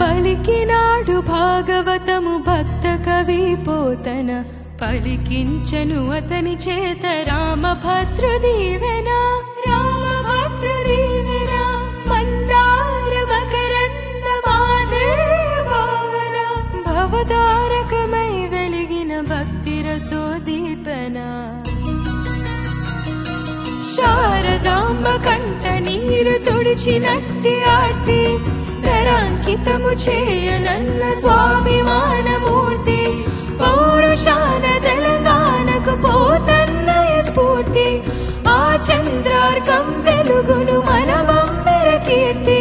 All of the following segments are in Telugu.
పలికినాడు భాగవతము భక్త కవి పోతన పలికించను అతని చేత రామభద్రుదీవెన రామభద్రుదీవెన మందార మకరంద భావన భవతారకమై వెలిగిన భక్తి రసోదీపన శారదాంబ కంట నీరు తుడిచినట్టి ఆర్తి ధరాంకితము చేయనన్న స్వాభిమానమూర్తి పౌరుషాన తెలంగాణకు పోతన్నయ స్ఫూర్తి ఆ చంద్రార్కం వెలుగును మనమంబర కీర్తి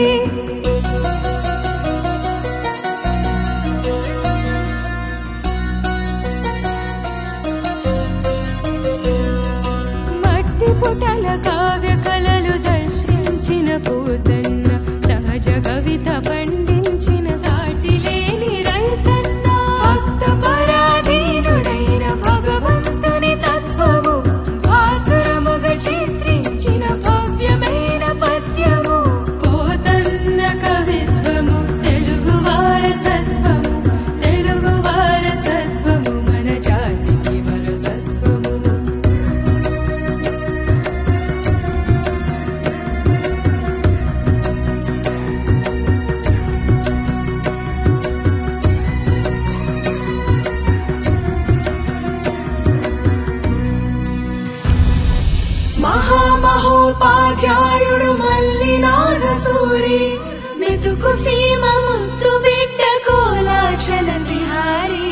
మట్టి పుటల కావ్య కళలు దర్శించిన పూతన్న సహజ కవిత పండించిన సాటి లేని రైతన్న భక్త పరాధీనుడైన భగవంతుని తత్వము భాసురముగ చిత్రించిన భవ్యమైన పద్యము పోతన్న కవిత్వము తెలుగు వారసత్వము తెలుగు వారసత్వము మన జాతికి వారసత్వము మహామహోపాధ్యాయుడు మల్లినాథ సూరి మెతుకు సీమ ముత్తు బిడ్డ కోలాచల బిహారీ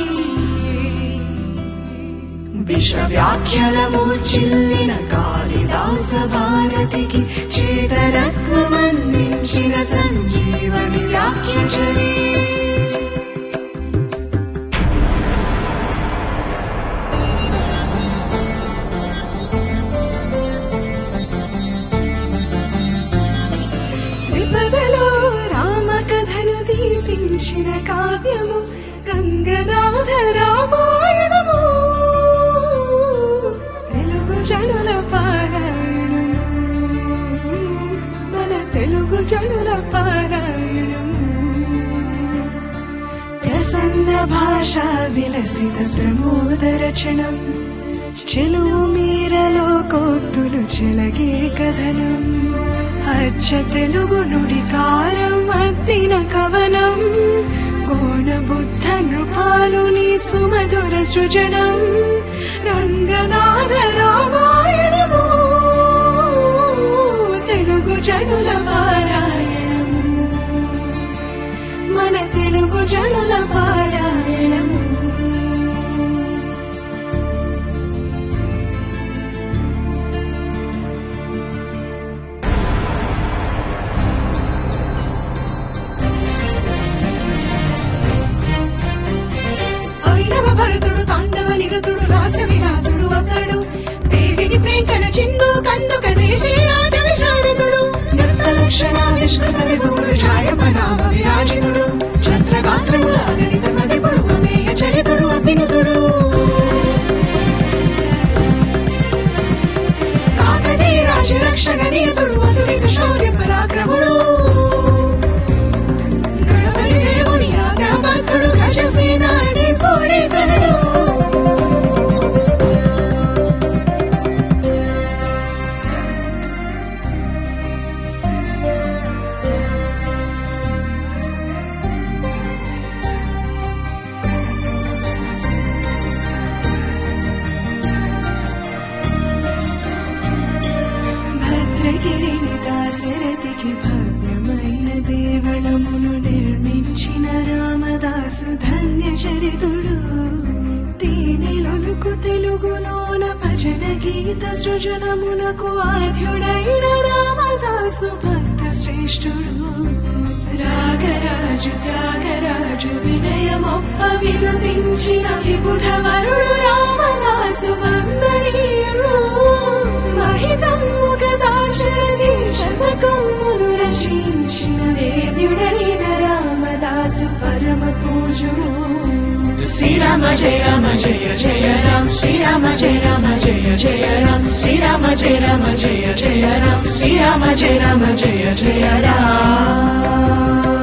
విషవ్యాఖ్యలమూర్చిల్లిన కాళిదాస భారతికి చేతరత్వమందించిన సంజీవని వ్యాఖ్యచరీ విపదలో రామకథను దీపించిన కావ్యము రంగనాథ రామాయణము తెలుగు జనుల పారాయణము మన తెలుగు జనుల పారాయణము ప్రసన్న భాష విలసిత ప్రమోద రచనం చెలువు మీరలో కోతులు చెలగే కథనం అచ్చ తెలుగు నుడికారం అద్దిన కవనం గోణ బుద్ధ నృపాలుని సుమధుర సృజనం రంగనాథ రామాయణము తెలుగు జనుల పారాయణము మన తెలుగు జనుల పారాయణము అభినవ భరతుడు తాండవ నిరతుడు లాస్య విలాసుడు అతడు దేవిని ప్రేంకన చిందు కందుక దేశీయాజ విశారదుడు నృత్త లక్షణ నిష్కృత విభుడు ఛాయపనామ విరాజితుడు చంద్రగాత్రముల అగణిత మదిపుడు అమేయ చరితుడు అభినుతుడు కాకతీ రాజరక్షణ నియతుడు అదురిత శౌర్య పరాక్రముడు గణపతి దేవుని ఆజ్ఞాబద్ధుడు గజసేనాది పూడితనుడు భద్రగిరిని దాశరథికి భవ్యమైన దేవళమును నిర్మించిన రామదాసు ధన్య చరితుడు తేనెలొలుకు తెలుగులోన భజన గీత సృజనమునకు ఆద్యుడైన రామదాసు భక్త శ్రేష్ఠుడు రాగరాజు త్యాగరాజు వినయమొప్ప వినుతించిన విబుధవరుడు రామదాసు వందనీయుడు మహితము గదాశరథి శతకమును రచించిన వేద్యుడైన రామదాసు పరమ పూజుడు శ్రీరామ జయ రామ జయ జయ రామ శ్రీరామ జయ రామ జయ జయ రామ శ్రీరామ జయ రామ జయ జయ రామ శ్రీరామ జయ రామ జయ జయ రామ